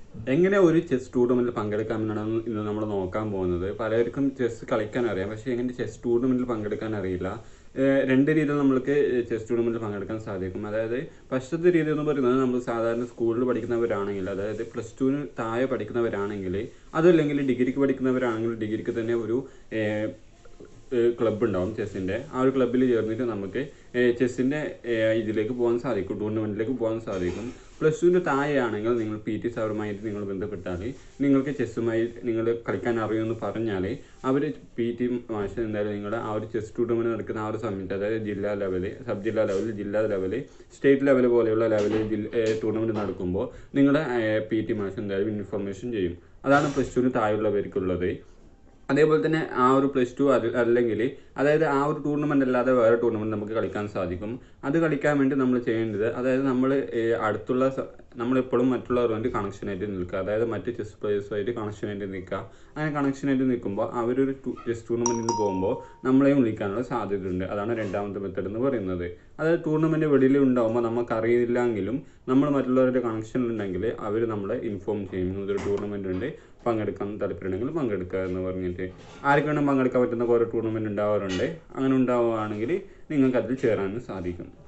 എങ്ങനെ ഒരു ചെസ് ടൂർണമെന്റിൽ പങ്കെടുക്കാമെന്നാണ് ഇന്ന് നമ്മൾ നോക്കാൻ പോകുന്നത് പലർക്കും ചെസ് കളിക്കാൻ അറിയാം പക്ഷേ എങ്ങനെ ചെസ് ടൂർണമെന്റിൽ പങ്കെടുക്കാൻ അറിയില്ല ഏഹ് രണ്ട് രീതിയിൽ നമ്മൾക്ക് ചെസ് ടൂർണമെന്റിൽ പങ്കെടുക്കാൻ സാധിക്കും അതായത് ഫസ്റ്റത്തെ രീതി എന്ന് പറയുന്നത് നമ്മൾ സാധാരണ സ്കൂളിൽ പഠിക്കുന്നവരാണെങ്കിൽ അതായത് പ്ലസ് ടുവിന് താഴെ പഠിക്കുന്നവരാണെങ്കിൽ അതല്ലെങ്കിൽ ഡിഗ്രിക്ക് പഠിക്കുന്നവരാണെങ്കിൽ ഡിഗ്രിക്ക് തന്നെ ഒരു ഏഹ് ക്ലബ്ബ് ഉണ്ടാവും ചെസ്സിൻ്റെ ആ ഒരു ക്ലബ്ബിൽ ചേർന്നിട്ട് നമുക്ക് ചെസ്സിൻ്റെ ഇതിലേക്ക് പോകാൻ സാധിക്കും ടൂർണമെൻറ്റിലേക്ക് പോകാൻ സാധിക്കും പ്ലസ് ടുവിൻ്റെ താഴെയാണെങ്കിൽ നിങ്ങൾ പി ടി സാറുമായിട്ട് നിങ്ങൾ ബന്ധപ്പെട്ടാൽ നിങ്ങൾക്ക് ചെസ്സുമായി നിങ്ങൾ കളിക്കാൻ അറിയുമെന്ന് പറഞ്ഞാൽ അവർ പി ടി മാഷ് എന്തായാലും നിങ്ങളുടെ ആ ഒരു ചെസ് ടൂർണമെൻറ്റ് നടക്കുന്ന ആ ഒരു സമയത്ത് അതായത് ജില്ലാ ലെവല് സബ് ജില്ലാ ലെവൽ ജില്ലാ ലെവല് സ്റ്റേറ്റ് ലെവൽ പോലെയുള്ള ലെവലിൽ ടൂർണമെൻറ്റ് നടക്കുമ്പോൾ നിങ്ങളുടെ പി ടി മാഷ് എന്തായാലും ഇൻഫർമേഷൻ ചെയ്യും അതാണ് പ്ലസ് ടുവിന് താഴെയുള്ളവർക്കുള്ളത് അതേപോലെ തന്നെ ആ ഒരു പ്ലസ് ടു അത് അല്ലെങ്കിൽ അതായത് ആ ഒരു ടൂർണമെൻ്റ് അല്ലാതെ വേറെ ടൂർണമെൻറ്റ് നമുക്ക് കളിക്കാൻ സാധിക്കും അത് കളിക്കാൻ വേണ്ടി നമ്മൾ ചെയ്യേണ്ടത് അതായത് നമ്മൾ അടുത്തുള്ള സ- നമ്മളെപ്പോഴും മറ്റുള്ളവരുമായിട്ട് കണക്ഷനായിട്ട് നിൽക്കുക അതായത് മറ്റ് ചെസ് പ്ലേയേഴ്സുമായിട്ട് കണക്ഷനായിട്ട് നിൽക്കുക അങ്ങനെ കണക്ഷനായിട്ട് നിൽക്കുമ്പോൾ അവരൊരു ചെസ് ടൂർണമെൻറ്റിന് പോകുമ്പോൾ നമ്മളെയും വിളിക്കാനുള്ള സാധ്യതയുണ്ട് അതാണ് രണ്ടാമത്തെ മെത്തേഡ് എന്ന് പറയുന്നത് അതായത് ടൂർണമെൻറ്റ് വെളിയിൽ ഉണ്ടാകുമ്പോൾ നമുക്കറിയില്ലെങ്കിലും നമ്മൾ മറ്റുള്ളവരുടെ കണക്ഷൻ ഉണ്ടെങ്കിൽ അവർ നമ്മളെ ഇൻഫോം ചെയ്യും ഇതൊരു ടൂർണമെൻ്റ് ഉണ്ട് പങ്കെടുക്കാൻ താല്പര്യമുണ്ടെങ്കിൽ പങ്കെടുക്കുക എന്ന് പറഞ്ഞിട്ട് ആർക്കാണ് പങ്കെടുക്കാൻ പറ്റുന്ന കുറേ ടൂർണമെൻറ്റ് ഉണ്ടാവാറുണ്ട് അങ്ങനെ ഉണ്ടാവുകയാണെങ്കിൽ നിങ്ങൾക്ക് അതിൽ ചേരാനും സാധിക്കും